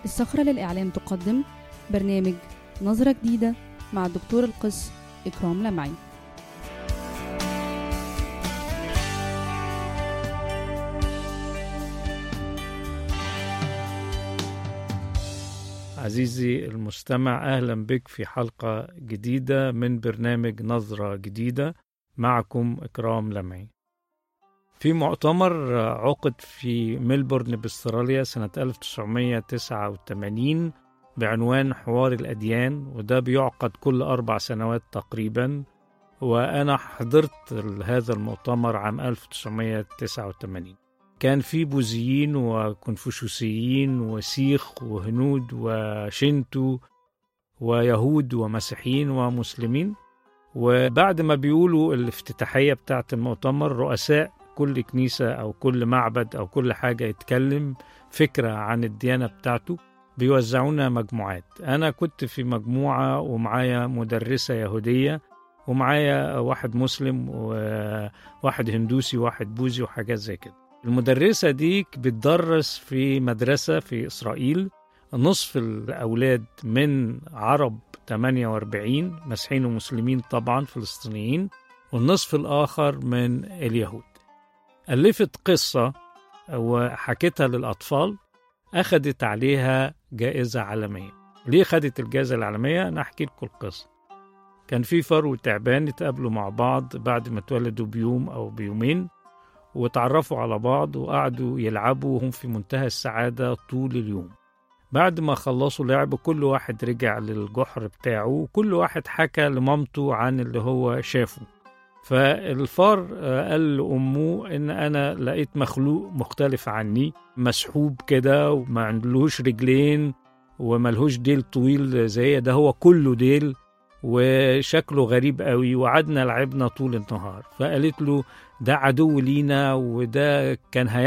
الصخرة للإعلام تقدم برنامج نظرة جديدة مع الدكتور القس إكرام لمعي عزيزي المستمع أهلا بك في حلقة جديدة من برنامج نظرة جديدة معكم إكرام لمعي في مؤتمر عقد في ملبورن باستراليا سنة 1989 بعنوان حوار الأديان وده بيعقد كل أربع سنوات تقريبا وأنا حضرت هذا المؤتمر عام 1989 كان في بوذيين وكونفوشيوسيين وسيخ وهنود وشنتو ويهود ومسيحيين ومسلمين وبعد ما بيقولوا الافتتاحية بتاعة المؤتمر رؤساء كل كنيسة أو كل معبد أو كل حاجة يتكلم فكرة عن الديانة بتاعته بيوزعونا مجموعات أنا كنت في مجموعة ومعايا مدرسة يهودية ومعايا واحد مسلم وواحد هندوسي وواحد بوذي وحاجات زي كده المدرسة دي بتدرس في مدرسة في إسرائيل نصف الأولاد من عرب 48 مسيحيين ومسلمين طبعا فلسطينيين والنصف الآخر من اليهود ألفت قصة وحكتها للأطفال أخدت عليها جائزة عالمية ليه خدت الجائزة العالمية؟ أنا أحكي لكم القصة كان في فار وتعبان اتقابلوا مع بعض بعد ما اتولدوا بيوم أو بيومين وتعرفوا على بعض وقعدوا يلعبوا وهم في منتهى السعادة طول اليوم بعد ما خلصوا لعب كل واحد رجع للجحر بتاعه وكل واحد حكى لمامته عن اللي هو شافه فالفار قال لأمه إن أنا لقيت مخلوق مختلف عني مسحوب كده وما عندلوش رجلين وملهوش ديل طويل زي ده هو كله ديل وشكله غريب قوي وقعدنا لعبنا طول النهار فقالت له ده عدو لينا وده كان